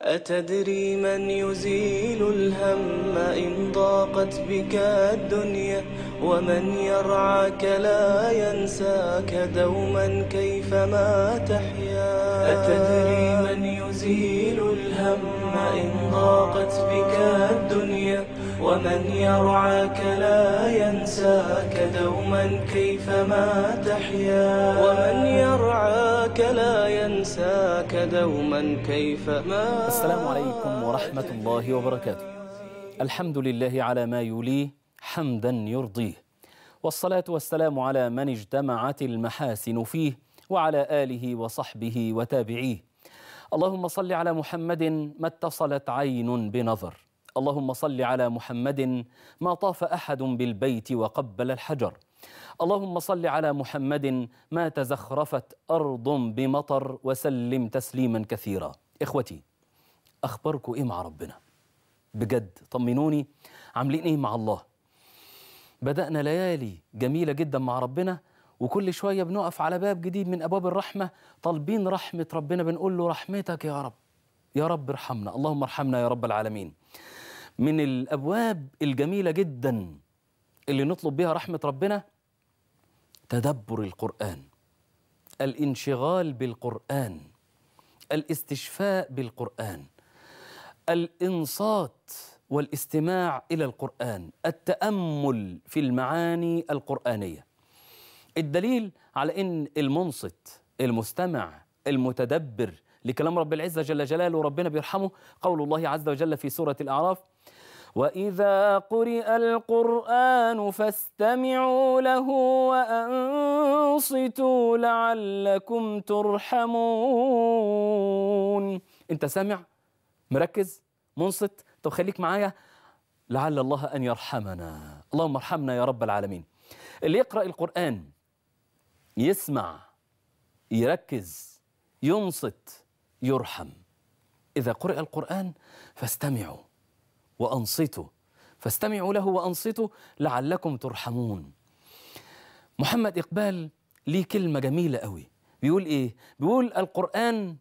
أتدري من يزيل الهم إن ضاقت بك الدنيا ومن يرعاك لا ينساك دوما كيفما تحيا أتدري من يزيل الهم إن ضاقت بك الدنيا ومن يرعاك لا ينساك دوما كيفما تحيا ومن يرعاك لا ينساك دوما كيفما السلام عليكم ورحمة الله وبركاته الحمد لله على ما يليه حمدا يرضيه والصلاة والسلام على من اجتمعت المحاسن فيه وعلى آله وصحبه وتابعيه اللهم صل على محمد ما اتصلت عين بنظر اللهم صل على محمد ما طاف أحد بالبيت وقبل الحجر اللهم صل على محمد ما تزخرفت أرض بمطر وسلم تسليما كثيرا إخوتي أخباركم إيه مع ربنا بجد طمنوني عاملين إيه مع الله بدأنا ليالي جميلة جدا مع ربنا وكل شوية بنقف على باب جديد من أبواب الرحمة طالبين رحمة ربنا بنقول له رحمتك يا رب يا رب ارحمنا اللهم ارحمنا يا رب العالمين من الأبواب الجميلة جدا اللي نطلب بها رحمة ربنا تدبر القرآن الانشغال بالقرآن الاستشفاء بالقرآن الإنصات والاستماع إلى القرآن التأمل في المعاني القرآنية الدليل على أن المنصت المستمع المتدبر لكلام رب العزة جل جلاله ربنا بيرحمه قول الله عز وجل في سورة الأعراف وإذا قرئ القرآن فاستمعوا له وأنصتوا لعلكم ترحمون أنت سامع مركز منصت طب خليك معايا لعل الله أن يرحمنا اللهم ارحمنا يا رب العالمين اللي يقرأ القرآن يسمع يركز ينصت يرحم إذا قرئ القرآن فاستمعوا وأنصتوا فاستمعوا له وأنصتوا لعلكم ترحمون محمد إقبال ليه كلمة جميلة قوي بيقول إيه؟ بيقول القرآن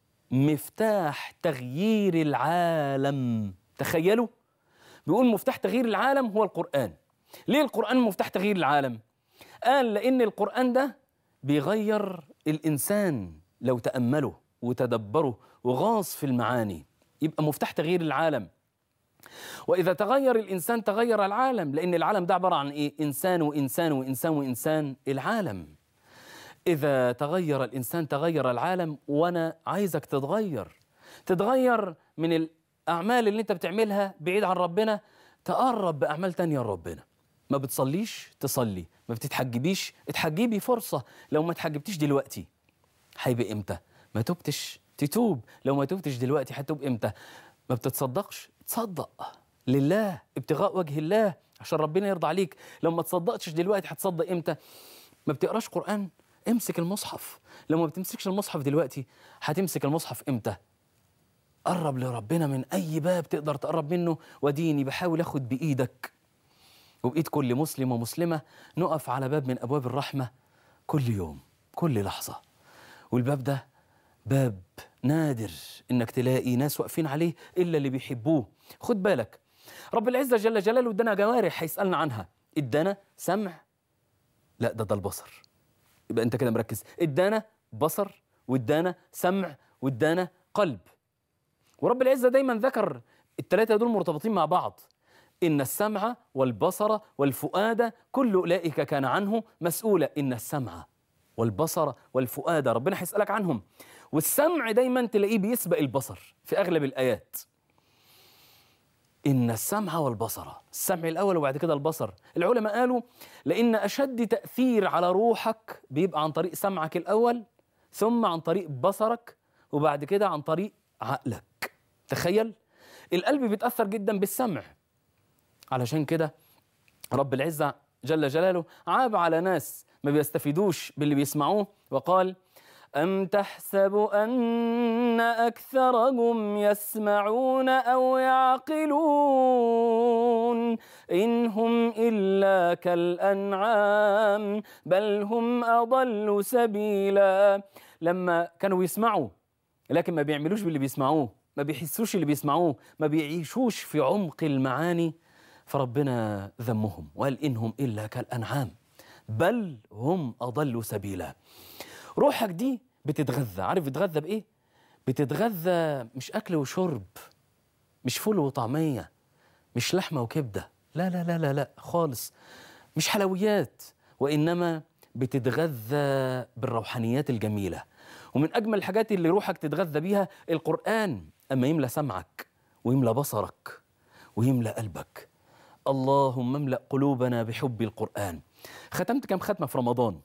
مفتاح تغيير العالم تخيلوا بيقول مفتاح تغيير العالم هو القرآن ليه القرآن مفتاح تغيير العالم؟ قال لأن القرآن ده بيغير الإنسان لو تأمله وتدبره وغاص في المعاني يبقى مفتاح تغيير العالم وإذا تغير الإنسان تغير العالم لأن العالم ده عبارة عن إيه؟ إنسان وإنسان وإنسان وإنسان العالم إذا تغير الإنسان تغير العالم وأنا عايزك تتغير تتغير من الأعمال اللي أنت بتعملها بعيد عن ربنا تقرب بأعمال تانية لربنا ما بتصليش تصلي ما بتتحجبيش اتحجبي فرصة لو ما اتحجبتيش دلوقتي هيبقى امتى ما تبتش تتوب لو ما تبتش دلوقتي هتوب امتى ما بتتصدقش تصدق لله ابتغاء وجه الله عشان ربنا يرضى عليك لو ما تصدقتش دلوقتي هتصدق امتى ما بتقراش قرآن امسك المصحف لو ما بتمسكش المصحف دلوقتي هتمسك المصحف امتى قرب لربنا من اي باب تقدر تقرب منه وديني بحاول اخد بايدك وبايد كل مسلم ومسلمه نقف على باب من ابواب الرحمه كل يوم كل لحظه والباب ده باب نادر انك تلاقي ناس واقفين عليه الا اللي بيحبوه خد بالك رب العزه جل جلاله ادانا جوارح هيسالنا عنها ادانا سمع لا ده ده البصر يبقى انت كده مركز ادانا بصر وادانا سمع وادانا قلب ورب العزه دايما ذكر الثلاثه دول مرتبطين مع بعض ان السمع والبصر والفؤاد كل اولئك كان عنه مسؤولا ان السمع والبصر والفؤاد ربنا هيسالك عنهم والسمع دايما تلاقيه بيسبق البصر في اغلب الايات ان السمع والبصر السمع الاول وبعد كده البصر العلماء قالوا لان اشد تاثير على روحك بيبقى عن طريق سمعك الاول ثم عن طريق بصرك وبعد كده عن طريق عقلك تخيل القلب بيتاثر جدا بالسمع علشان كده رب العزه جل جلاله عاب على ناس ما بيستفيدوش باللي بيسمعوه وقال أم تحسب أن أكثرهم يسمعون أو يعقلون إن هم إلا كالأنعام بل هم أضل سبيلا لما كانوا يسمعوا لكن ما بيعملوش باللي بيسمعوه ما بيحسوش اللي بيسمعوه ما بيعيشوش في عمق المعاني فربنا ذمهم وقال إنهم إلا كالأنعام بل هم أضل سبيلا روحك دي بتتغذى عارف بتتغذى بإيه؟ بتتغذى مش أكل وشرب مش فول وطعمية مش لحمة وكبدة لا لا لا لا لا خالص مش حلويات وإنما بتتغذى بالروحانيات الجميلة ومن أجمل الحاجات اللي روحك تتغذى بيها القرآن أما يملى سمعك ويملى بصرك ويملى قلبك اللهم املأ قلوبنا بحب القرآن ختمت كم ختمة في رمضان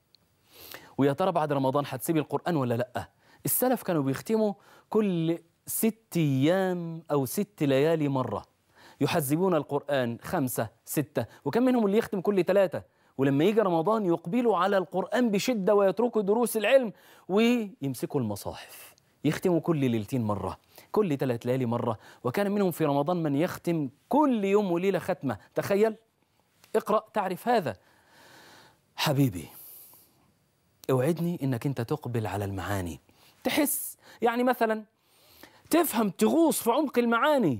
ويا ترى بعد رمضان هتسيبي القرآن ولا لأ السلف كانوا بيختموا كل ست أيام أو ست ليالي مرة يحزبون القرآن خمسة ستة وكم منهم اللي يختم كل ثلاثة ولما يجي رمضان يقبلوا على القرآن بشدة ويتركوا دروس العلم ويمسكوا المصاحف يختموا كل ليلتين مرة كل ثلاث ليالي مرة وكان منهم في رمضان من يختم كل يوم وليلة ختمة تخيل اقرأ تعرف هذا حبيبي اوعدني انك انت تقبل على المعاني تحس يعني مثلا تفهم تغوص في عمق المعاني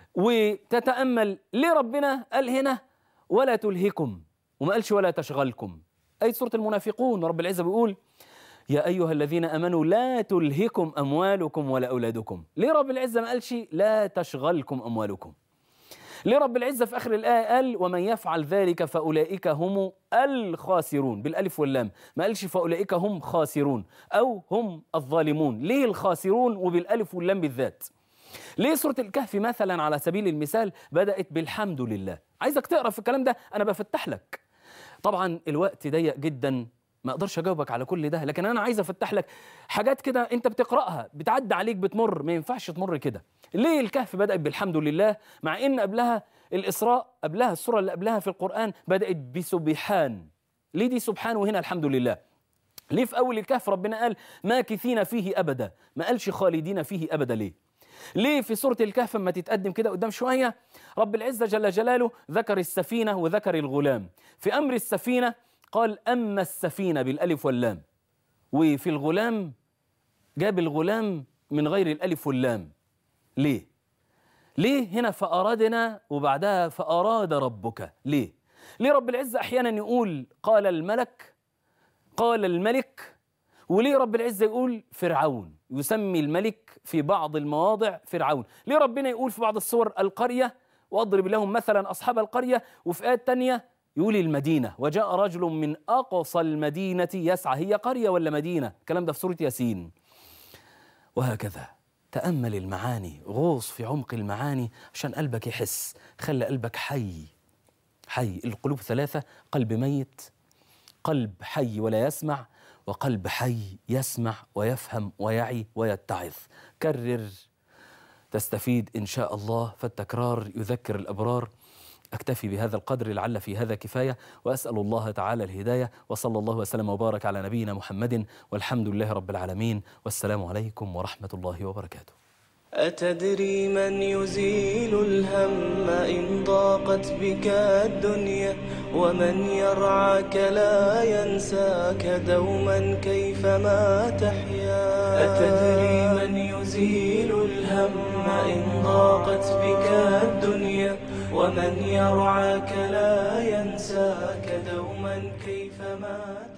وتتامل ليه ربنا قال هنا ولا تلهكم وما قالش ولا تشغلكم اي سوره المنافقون رب العزه بيقول يا ايها الذين امنوا لا تلهكم اموالكم ولا اولادكم ليه رب العزه ما قالش لا تشغلكم اموالكم ليه رب العزة في آخر الآية قال ومن يفعل ذلك فأولئك هم الخاسرون بالألف واللام ما قالش فأولئك هم خاسرون أو هم الظالمون ليه الخاسرون وبالألف واللام بالذات ليه سورة الكهف مثلا على سبيل المثال بدأت بالحمد لله عايزك تقرأ في الكلام ده أنا بفتح لك طبعا الوقت ضيق جدا ما اقدرش اجاوبك على كل ده لكن انا عايز افتح لك حاجات كده انت بتقراها بتعدي عليك بتمر ما ينفعش تمر كده ليه الكهف بدات بالحمد لله مع ان قبلها الاسراء قبلها السوره اللي قبلها في القران بدات بسبحان ليه دي سبحان وهنا الحمد لله ليه في اول الكهف ربنا قال ماكثين فيه ابدا ما قالش خالدين فيه ابدا ليه ليه في سورة الكهف لما تتقدم كده قدام شوية رب العزة جل جلاله ذكر السفينة وذكر الغلام في أمر السفينة قال أما السفينة بالألف واللام وفي الغلام جاب الغلام من غير الألف واللام ليه؟ ليه هنا فأرادنا وبعدها فأراد ربك ليه؟ ليه رب العزة أحيانا يقول قال الملك قال الملك وليه رب العزة يقول فرعون يسمي الملك في بعض المواضع فرعون ليه ربنا يقول في بعض الصور القرية واضرب لهم مثلا أصحاب القرية وفي آيات تانية يقول المدينة وجاء رجل من أقصى المدينة يسعى هي قرية ولا مدينة الكلام ده في سورة ياسين وهكذا تأمل المعاني غوص في عمق المعاني عشان قلبك يحس خلي قلبك حي حي القلوب ثلاثة قلب ميت قلب حي ولا يسمع وقلب حي يسمع ويفهم ويعي ويتعظ كرر تستفيد إن شاء الله فالتكرار يذكر الأبرار أكتفي بهذا القدر لعل في هذا كفاية وأسأل الله تعالى الهداية وصلى الله وسلم وبارك على نبينا محمد والحمد لله رب العالمين والسلام عليكم ورحمة الله وبركاته أتدري من يزيل الهم إن ضاقت بك الدنيا ومن يرعاك لا ينساك دوما كيفما تحيا أتدري من يزيل الهم إن ضاقت بك الدنيا ومن يرعاك لا ينساك دوما كيفما